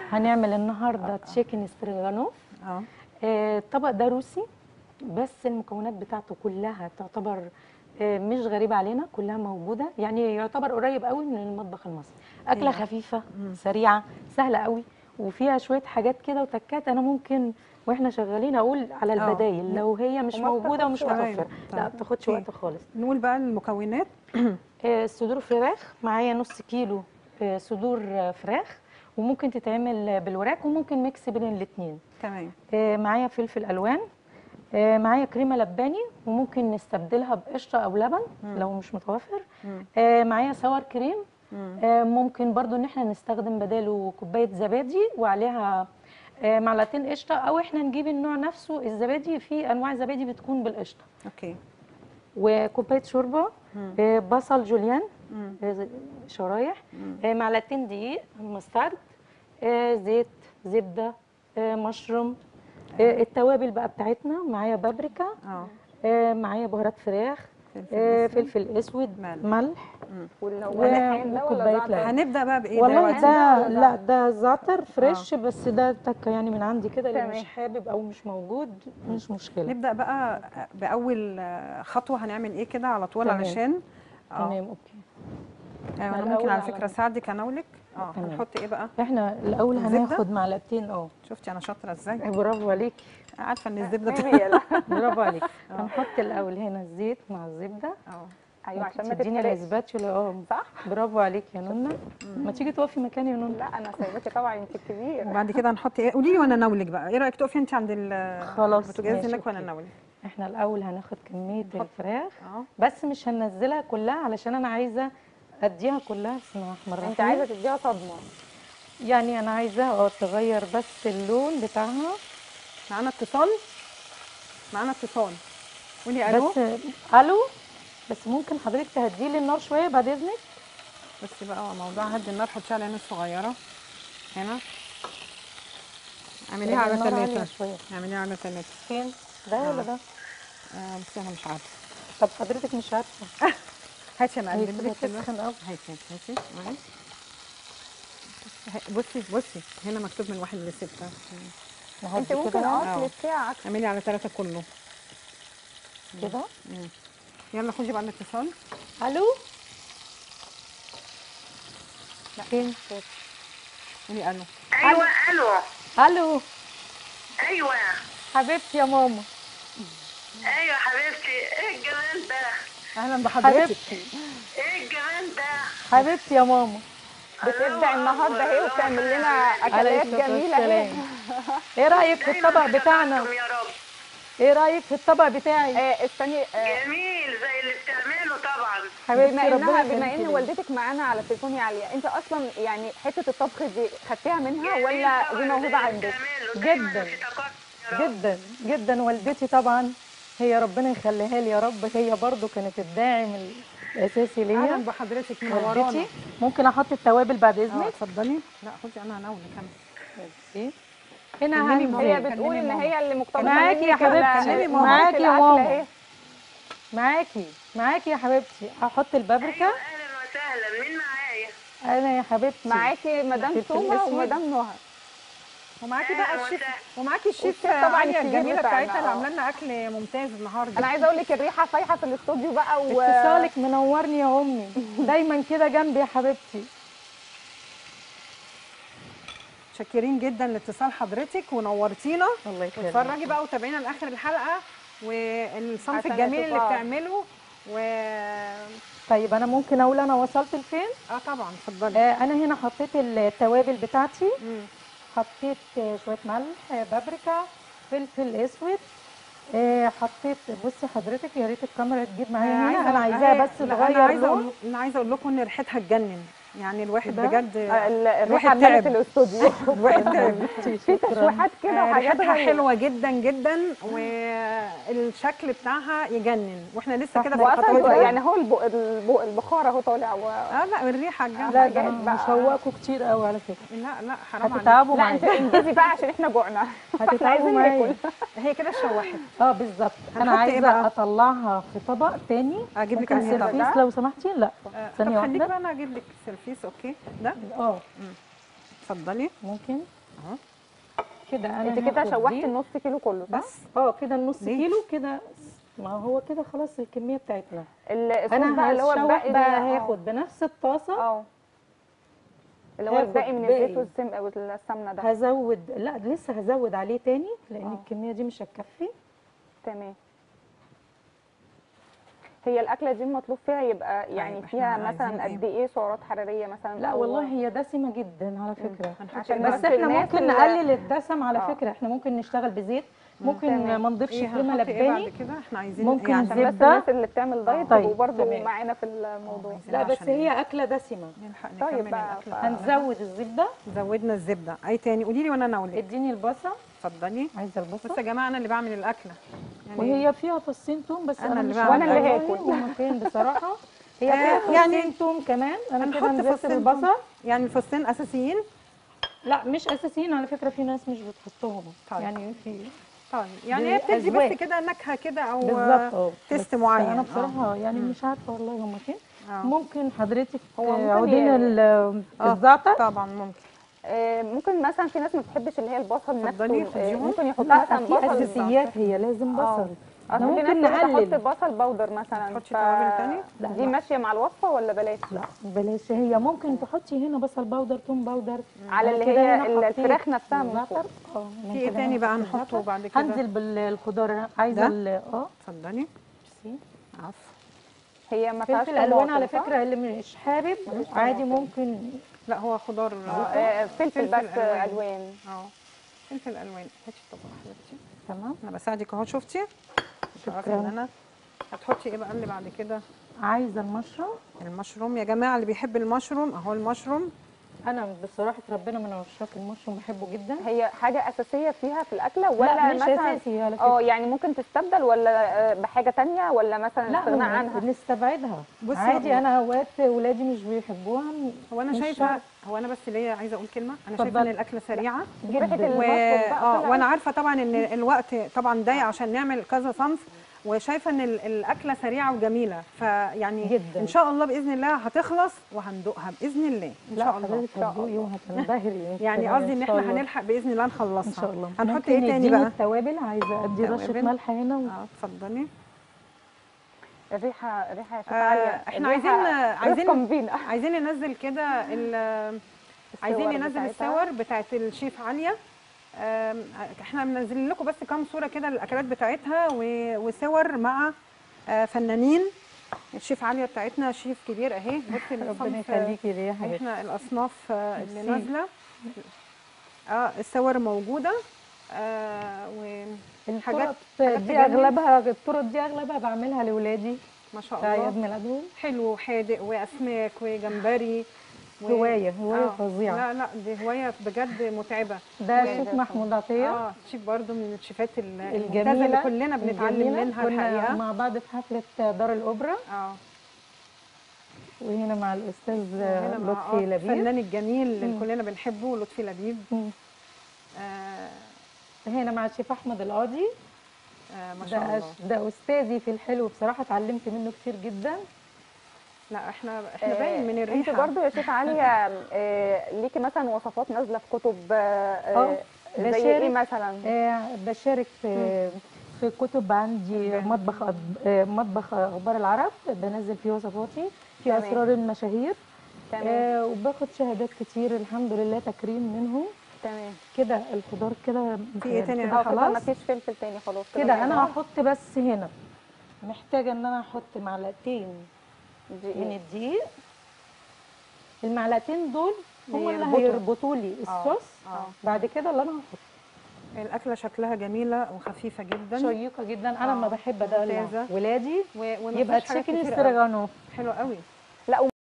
هنعمل النهارده تشيكن ستريغانوف اه آه، الطبق ده روسي بس المكونات بتاعته كلها تعتبر آه، مش غريبة علينا كلها موجودة يعني يعتبر قريب قوي من المطبخ المصري أكلة أيوة. خفيفة سريعة سهلة قوي وفيها شوية حاجات كده وتكات أنا ممكن واحنا شغالين اقول على آه. البدايل لو هي مش وما موجوده ومش بتاخدش وقت. متوفره لا ما طيب. بتاخدش أوكي. وقت خالص نقول بقى المكونات آه، صدور فراخ معايا نص كيلو آه، صدور آه، فراخ وممكن تتعمل آه، بالوراك وممكن ميكس بين الاثنين تمام آه، معايا فلفل الوان آه، معايا كريمه لباني وممكن نستبدلها بقشطه او لبن لو مش متوفر مم. آه، معايا سوار كريم مم. آه، ممكن برضو ان احنا نستخدم بداله كوبايه زبادي وعليها آه، معلقتين قشطه او احنا نجيب النوع نفسه الزبادي في انواع زبادي بتكون بالقشطه اوكي وكوبايه شوربه مم. آه، بصل جوليان مم. آه، شرايح مم. آه، معلقتين دقيق مسترد آه، زيت زبده آه، مشروم آه، التوابل بقى بتاعتنا معايا بابريكا اه آه، معايا بهارات فراخ فلفل آه، أسود. فلفل اسود ملح. ملح واللي هو و- ريحان ده ولا وكوباية زعتر؟ لبن. هنبدا بقى بايه والله دلوقتي؟ ده ولا لا ده زعتر فريش آه. بس ده تكه يعني من عندي كده اللي تمام. مش حابب او مش موجود مش مشكله نبدا بقى باول آه، خطوه هنعمل ايه كده على طول تمام. علشان اه تمام اوكي يعني انا الأول ممكن على على فكره طول. اساعدك اناولك اه تمام. هنحط ايه بقى احنا الاول الزبدة؟ هناخد معلقتين اه شفتي انا شاطره ازاي برافو عليكي عارفه ان الزبده ميري يلا. برافو عليكي هنحط الاول هنا الزيت مع الزبده اه ايوه عشان ما تديني تتحرقش الاسباتشولا اه صح؟ برافو عليكي يا نونا ما تيجي تقفي مكاني يا نونا لا انا سايباكي طبعا انت الكبير وبعد كده هنحط ايه قولي لي وانا اناولك بقى ايه رايك تقفي انت عند ال- خلاص، البوتاجاز ماشي، هناك وانا أوكي. اناولك احنا الاول هناخد كميه الفراخ اه بس مش هننزلها كلها علشان انا عايزه اديها كلها بسم الله الرحمن الرحيم انت عايزه تديها صدمه يعني انا عايزاها اه تغير بس اللون بتاعها معانا اتصال معانا اتصال قولي الو بس الو بس ممكن حضرتك تهدي لي النار شويه بعد اذنك بس بقى موضوع هدي النار حطيها على عين صغيره هنا اعمليها على النار عالية ثلاثة شويه اعمليها على ثلاثة فين ده ولا آه. ده آه بس انا مش عارفه طب حضرتك مش عارفه هاتي انا هي اقلب كده لك كده بتسخن قوي هاتي هاتي معلش ه- بصي بصي هنا مكتوب من واحد لستة انت نهدي ممكن كده اه آه. تلفيها عكس اعملي على ثلاثة كله كده مم. يلا خدي بقى الاتصال الو فين قولي الو ايوه الو الو ايوه حبيبتي يا ماما ايوه حبيبتي ايه الجمال ده اهلا بحضرتك حبيبتي ايه الجمال ده حبيبتي يا ماما بتبدع النهارده اهي وبتعمل لنا اكلات عليه الصلاة جميله اهي والسلام. ايه رايك في دايماً الطبق كده بتاعنا معاكم يا رب ايه رايك في الطبق بتاعي آه، استني آه، جميل زي اللي بتعمله طبعا حبيبتي بما انها ربنا بما يخليكي ان ليا. والدتك معانا على التليفون يا عليا انت اصلا يعني حته الطبخ دي خدتيها منها جميل ولا طبعاً دي زي موهبه اللي عندك بتعمله. دايماً جداً. في تقدم يا رب. جدا جدا والدتي طبعا هي ربنا يخليها لي يا رب هي برضو كانت الداعم الاساسي اهلا ليا بحضرتك منورانا والدتي ممكن احط التوابل بعد اه اذنك اتفضلي لا خدي انا هناولك انا ميرسي. هنا كلمي هنزل ماما. هي بتقول كلمي ان ماما. هي اللي مقتبسه معاكي يا منك ولا- حبيبتي. كلمي ماما. مامة معاكي يا الأكل ماما. أهي. معاكي معاكي يا حبيبتي هحط البابريكا ايوه اهلا وسهلا مين معايا انا يا حبيبتي معاكي مدام فلفل سومه أسود. ومدام نهى ومعاكي أهلاً بقى الشيف وسهلاً. ومعاكي الشيف والشيف طبعاً عليا الكبير الجميله بتاعنا، بتاعتنا اللي آه. عامله لنا اكل ممتاز النهارده انا عايزه اقول لك الريحه فايحه في الاستوديو بقى و اتصالك منورني يا امي دايما كده جنبي يا حبيبتي متشكرين جدا لاتصال حضرتك ونورتينا الله يخليك واتفرجي بقى وتابعينا لاخر الحلقه والصنف عشان الجميل اللي الصفار. بتعمله و طيب انا ممكن اقول انا وصلت لفين اه طبعا اتفضلي آه انا هنا حطيت التوابل بتاعتي مم. حطيت آه، شويه ملح آه، بابريكا فلفل اسود آه، حطيت بصي حضرتك يا ريت الكاميرا تجيب معايا هنا انا عايزاها بس لا، تغير انا عايزه لون اقول انا عايزه اقول لكم ان ريحتها تجنن يعني الواحد ده؟ بجد آه، ال- الواحد الريحه ملت تعب. الاستوديو الواحد تعب في في تشويحات كده آه، وحاجات ريحتها غريبة. حلوه جدا جدا والشكل بتاعها يجنن واحنا لسه كده في واصلا الخطوات يعني هو الب- الب- البخار اهو طالع و... اه لا الريحه الجامده لا حاجات ده انا بقى. مشوقكوا كتير قوي على فكره لا لا حرام عليك هتتعبوا لا انت معايا انجزي بقى عشان احنا جوعنا هتتعبوا عايزين معايا ناكل. هي كده اتشوحت اه بالظبط انا هنحط إيه عايزه بقى؟ اطلعها في طبق تاني اجيب لك ممكن انهي طبق سيرفيس لو سمحتي لا آه، ثانيه طب خليك واحده بقى انا اجيب لك سيرفيس اوكي ده اه اتفضلي ممكن كده انا انت كده هاخد شوحتي دي. النص كيلو كله صح؟ بس اه كده النص ليه؟ كيلو كده ما هو كده خلاص الكميه بتاعتنا ال- الصوص انا بقى اللي هو هشوح الباقي بقى ده- آه. هاخد بنفس الطاسه اه اللي هو هاخد الباقي من باقي. الزيت والسم او السمنه ده هزود لا لسه هزود عليه تاني لان آه. الكميه دي مش هتكفي تمام هي الاكله دي مطلوب فيها يبقى يعني طيب، إحنا فيها عايزين مثلا إيه؟ قد ايه سعرات حراريه مثلا لا أو- والله هي دسمه جدا على فكره هنحط عشان إيه بس بقى؟ بس احنا الناس ممكن اللي- نقلل الدسم على آه. فكره احنا ممكن نشتغل بزيت ممكن تمام. ما نضيفش ايه كريمه هنحط ايه بعد لباني كده احنا عايزين ممكن يعني عشان بس زبدة. الناس اللي بتعمل دايت طيب، يبقوا برضه تمام. معانا في الموضوع عايزين لا بس عشان هي اكله دسمه نلحق طيب نكمل بقى، الاكل ف- هنزود الزبده زودنا الزبده اي تاني قولي لي وانا اناولك اديني البصل اتفضلي عايزه بص البصل يا جماعه انا اللي بعمل الاكله يعني وهي فيها فصين توم بس أنا انا, اللي مش بعمل عارفة وأنا اللي والله هاكل. هما فين بصراحه هي آه، فيها يعني فصين توم كمان انا كده هنحط نزلت فصين البصل توم. يعني الفصين اساسيين لا مش اساسيين على فكره في ناس مش بتحطهم طيب. يعني في طيب يعني هي بتدي أذواق. بس كده نكهه كده او بالظبط اه تيست بس معين انا آه. بصراحه يعني مش عارفه والله هما فين آه. ممكن حضرتك هو ممكن عودين ي- ال- آه، الزعتر طبعا ممكن آه، ممكن مثلا في ناس ما بتحبش اللي هي البصل اتفضلي، نفسه آه، خديهم. ممكن يحط لا مثلا في بصل اساسيات هي لازم آه. بصل اصل ده في ممكن ناس بتحط نقلل بصل بودر مثلا تحطي توابل تاني؟ لا، دي لا. ماشيه مع الوصفه ولا بلاش لا بلاش هي ممكن تحطي هنا بصل باودر توم باودر على اللي كده هي هنا ال- حطيت الفراخ نفسها من الزعتر. فوق. اه من في ايه كده تاني هنا بقى حطيت نحطه الزعتر. بعد كده؟ هنزل بالخضار عايزه ده؟ ال- اه اتفضلي بصي. عفو هي ما فيهاش فلفل الوان طماطم، على صح؟ فكره اللي مش حابب ملوش عادي طماطم. ممكن لا هو خضار آه، فلفل فلفل بس ألوان. الوان اه فلفل الوان هاتي الطبق حبيبتي تمام انا بساعدك اهو شفتي تعرفي شكراً. ان انا هتحطي ايه بقى اللي بعد كده عايزه المشروم المشروم يا جماعه اللي بيحب المشروم اهو المشروم انا بصراحه ربنا من عشاق المشروم بحبه جدا هي حاجه اساسيه فيها في الاكله ولا لا مش مثلا اساسي على اه فكره يعني ممكن تستبدل ولا آه، بحاجه تانية ولا مثلا لا استغناء هو عنها نستبعدها بصي عادي هو- انا اوقات ولادي مش بيحبوها هو انا مش شايفه شرط. هو انا بس ليا عايزه اقول كلمه انا شايفه ان اتفضلي. الاكله سريعه دي ريحه جداً. و... المشروم بقى اه طلعت. وانا عارفه طبعا ان الوقت طبعا ضيق عشان نعمل كذا صنف وشايفه ان ال- الاكله سريعه وجميله فيعني جداً. ان شاء الله باذن الله هتخلص وهندوقها باذن الله ان لا شاء الله حضرتك هتدوقي وهتنبهري يعني قصدي ان احنا هنلحق باذن الله نخلصها ان شاء الله هنحط ممكن ايه تاني يديني بقى التوابل عايزه ادي رشه توابل. ملح هنا و... اه اتفضلي الريحه ريحه آه، عاليه احنا الريحة عايزين- عايزين- رفقاً بينا عايزين ننزل كده ال- عايزين الصور ننزل بتاعتها. الصور بتاعت الشيف عليا آم، احنا منزلين لكم بس كام صوره كده للاكلات بتاعتها و- وصور مع آه، فنانين الشيف عليا بتاعتنا شيف كبير اهي بصي ربنا الصنف يخليكي ليا يا حبيبتي احنا الاصناف آه، اللي ميرسي. نازله اه الصور موجوده آه وحاجات الطرط حاجات دي تجنن. اغلبها الطرط دي اغلبها بعملها لاولادي ما شاء في اعياد الله ميلادهم حلو وحادق واسماك وجمبري و- هوايه هوايه آه، فظيعه لا لا دي هوايه بجد متعبه ده هواية شيف محمود عطيه اه شيف برضو من الشيفات ال- الممتازه الجميله اللي كلنا بنتعلم الجميلة. منها كنا الحقيقه مع بعض في حفله دار الاوبرا اه وهنا مع الاستاذ وهنا مع- لطفي آه، لبيب الفنان الجميل اللي مم. كلنا بنحبه لطفي لبيب مم. آه هنا مع الشيف احمد القاضي آه ما شاء ده الله أش- ده استاذي في الحلو بصراحه اتعلمت منه كتير جدا لا احنا احنا باين من الريحه انت برضو يا شيخ عليا آه، ليكي مثلا وصفات نازله في كتب آه، آه، زي بشارك. ايه مثلا آه، بشارك في في كتب عندي مطبخ أط- آه، مطبخ اخبار العرب بنزل فيه وصفاتي في تمام. اسرار المشاهير تمام آه وباخد شهادات كتير الحمد لله تكريم منهم تمام كده الخضار كده في إيه تاني يا كده اه كده ما خلاص فيش فلفل تاني خلاص كده انا هحط بس هنا محتاجه ان انا احط معلقتين دي من ايه الدقيق المعلقتين دول هم اللي هيربطوا. هيربطوا لي آه، الصوص آه. بعد كده اللي انا هحط الاكله شكلها جميله وخفيفه جدا شيقه جدا انا آه، لما بحب ادلع ممتازة. ولادي و- وما يبقى فيهاش حاجات تشيكن كتير قوي. استريجانوف حلو قوي لا